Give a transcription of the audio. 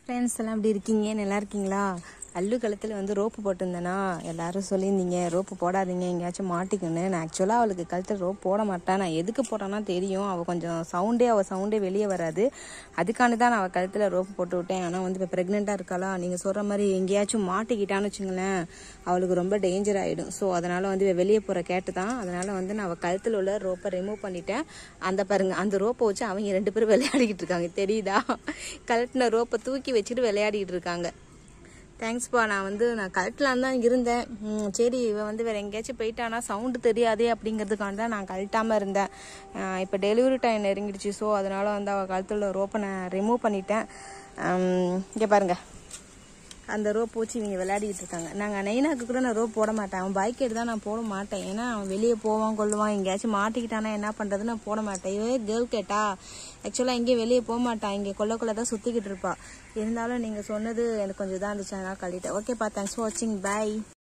friends எல்லாம் எப்படி இருக்கீங்க நல்லா இருக்கீங்களா அல்லு கழுத்தில் வந்து ரோப்பு போட்டிருந்தேனா எல்லாரும் சொல்லியிருந்தீங்க ரோப்பு போடாதீங்க எங்கேயாச்சும் மாட்டிக்கணும்னு நான் ஆக்சுவலாக அவளுக்கு கழுத்தில் ரோப் போட மாட்டேன் நான் எதுக்கு போட்டேன்னா தெரியும் அவள் கொஞ்சம் சவுண்டே அவள் சவுண்டே வெளியே வராது அதுக்காண்டி தான் நான் அவள் கழுத்தில் ரோப்பு போட்டு விட்டேன் ஆனால் வந்து இப்போ ப்ரெக்னெண்ட்டாக இருக்காளா நீங்கள் சொல்கிற மாதிரி எங்கேயாச்சும் மாட்டிக்கிட்டான்னு வச்சுங்களேன் அவளுக்கு ரொம்ப டேஞ்சர் ஆகிடும் ஸோ அதனால் வந்து இவ வெளியே போகிற கேட்டு தான் அதனால் வந்து நான் அவள் கழுத்தில் உள்ள ரோப்பை ரிமூவ் பண்ணிட்டேன் அந்த பாருங்க அந்த ரோப்பை வச்சு அவங்க ரெண்டு பேரும் விளையாடிக்கிட்டு இருக்காங்க தெரியுதா கழட்டின ரோப்பை தூக்கி வச்சுட்டு விளையாடிட்டு இருக்காங்க தேங்க்ஸ்ப்பா நான் வந்து நான் கழட்டலான்னு தான் இருந்தேன் ம், சரி இவன் வந்து வேற எங்கேயாச்சும் போயிட்டானா சவுண்டு தெரியாதே அப்படிங்கிறதுக்காண்டி தான் நான் கழட்டாமல் இருந்தேன் இப்போ டெலிவரி டைம் நெருங்கிடுச்சு ஸோ அதனால வந்து அவள் கழுத்தில் ரோப்பை நான் ரிமூவ் பண்ணிட்டேன் இங்கே பாருங்க அந்த ரோப் வச்சு இவங்க விளையாடிட்டு இருக்காங்க நாங்கள் நெய்னாக்கு கூட நான் ரோப் போட மாட்டேன் அவன் பைக் எடுத்து தான் நான் போட மாட்டேன் ஏன்னா அவன் வெளியே போவான் கொள்ளுவான் எங்கேயாச்சும் மாட்டிக்கிட்டானா என்ன பண்ணுறது நான் போட மாட்டேன் இவே கேர்ள் கேட்டா ஆக்சுவலாக எங்கேயும் வெளியே போக மாட்டான் இங்கே கொள்ளக்குள்ள தான் சுற்றிக்கிட்டு இருப்பா இருந்தாலும் நீங்கள் சொன்னது எனக்கு கொஞ்சம் இதாக இருந்துச்சு அதனால் கழிட்டேன் ஓகேப்பா தேங்க்ஸ் ஃபார் வாட்சிங் பை